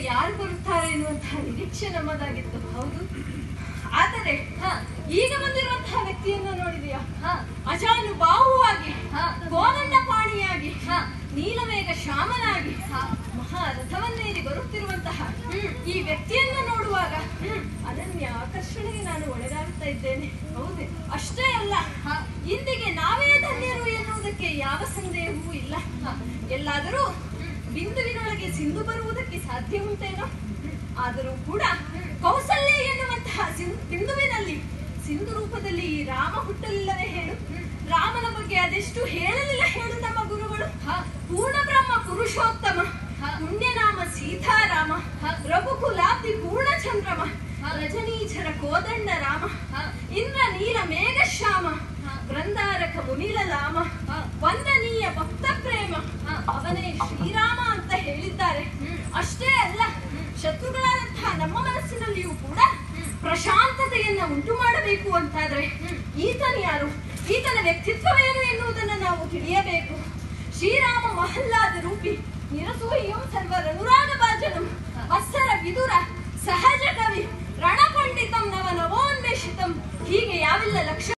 ಯಾರು ಬರುತ್ತಾರೆ ಎನ್ನುವಂತಹ ನಿರೀಕ್ಷೆ ನಮ್ಮದಾಗಿತ್ತು ಹೌದು ಆದರೆ ಹ ಈಗ ಬಂದಿರುವಂತಹ ವ್ಯಕ್ತಿಯನ್ನ ನೋಡಿದೆಯಾ ಹ ಅಜಾನುಬಾಹುವಾಗಿ ಹ. ಕೋದಂಡಪಾಣಿಯಾಗಿ ಹ. ನೀಲವೇಗ ಶ್ಯಾಮನಾಗಿ ಹ. ಮಹಾರಥವನ್ನೇರಿ ಬರುತ್ತಿರುವಂತಹ ಹ್ಮ್. ಈ ವ್ಯಕ್ತಿಯನ್ನು ನೋಡುವಾಗ ಹ್ಮ್. ಅನನ್ಯ ಆಕರ್ಷಣೆಗೆ ನಾನು ಒಳಗಾಗುತ್ತಾ ಇದ್ದೇನೆ ಹೌದೇ ಅಷ್ಟೇ ಅಲ್ಲ ಹ ಇಂದಿಗೆ ನಾವೇ ಧನ್ಯರು ಎನ್ನುವುದಕ್ಕೆ ಯಾವ ಸಂದೇಹವೂ ಇಲ್ಲ ಹ. ಎಲ್ಲಾದರೂ ಬಿಂದುವಿನೊಳಗೆ ಸಿಂಧು ಬರುವುದಕ್ಕೆ ಸಾಧ್ಯ ಉಂಟೇನೋ ಆದರೂ ಕೂಡ ಕೌಸಲ್ಯ ಎನ್ನುವಂತಹ ಸಿಂ- ಬಿಂದುವಿನಲ್ಲಿ ಸಿಂಧು ರೂಪದಲ್ಲಿ ಈ ರಾಮ ಹುಟ್ಟಲಿಲ್ಲವೇ ಹೇಳು ರಾಮನ ಬಗ್ಗೆ ಅದೆಷ್ಟು ಹೇಳಲಿಲ್ಲ ಹೇಳು ನಮ್ಮ ಗುರುಗಳು ಹ ಪೂರ್ಣ ಬ್ರಹ್ಮ ಪುರುಷೋತ್ತಮ ಹ. ಪುಣ್ಯನಾಮ ಸೀತಾರಾಮ ಹ. ರಘುಕುಲಾಬ್ಧಿ ಪೂರ್ಣಚಂದ್ರಮ ಹ. ರಜನೀಚರ ಕೋದಂಡ ರಾಮ ಹ ಇಂದ್ರ ನೀಲ ಮೇಘಶ್ಯಾಮ ಹ. ಬೃಂದಾರಕ ಮುನಿಲ ಲಾಮ ಹ. ವಂದನೀಯ ಭಕ್ತ ಪ್ರೇಮ ಹ. ಅವನೇ ಶ್ರೀರಾಮ ಅಂತ ಹೇಳಿದ್ದಾರೆ ಹ್ಮ್. ಅಷ್ಟೇ ಅಲ್ಲ ಶತ್ರುಗಳಾದಂತಹ ನಮ್ಮ ಮನಸ್ಸಿನಲ್ಲಿಯೂ ಕೂಡ ಪ್ರಶಾಂತತೆಯನ್ನ ಉಂಟು ಮಾಡಬೇಕು ಅಂತಾದ್ರೆ ಈತನ ಯಾರು ಈತನ ವ್ಯಕ್ತಿತ್ವವೇನು ಎನ್ನುವುದನ್ನು ನಾವು ತಿಳಿಯಬೇಕು ಶ್ರೀರಾಮ ಮಹಲ್ಲಾದ ರೂಪಿ ನಿರಸೂಯಂ ಸರ್ವರನುರಾಗ ಭಾಜನಂ ಅಸ್ಸರ ವಿದುರ ಸಹಜ ಕವಿ ರಣಪಂಡಿತಂ ನವ ನವೋನ್ಮೇಷಿತಂ ಹೀಗೆ ಯಾವೆಲ್ಲ ಲಕ್ಷ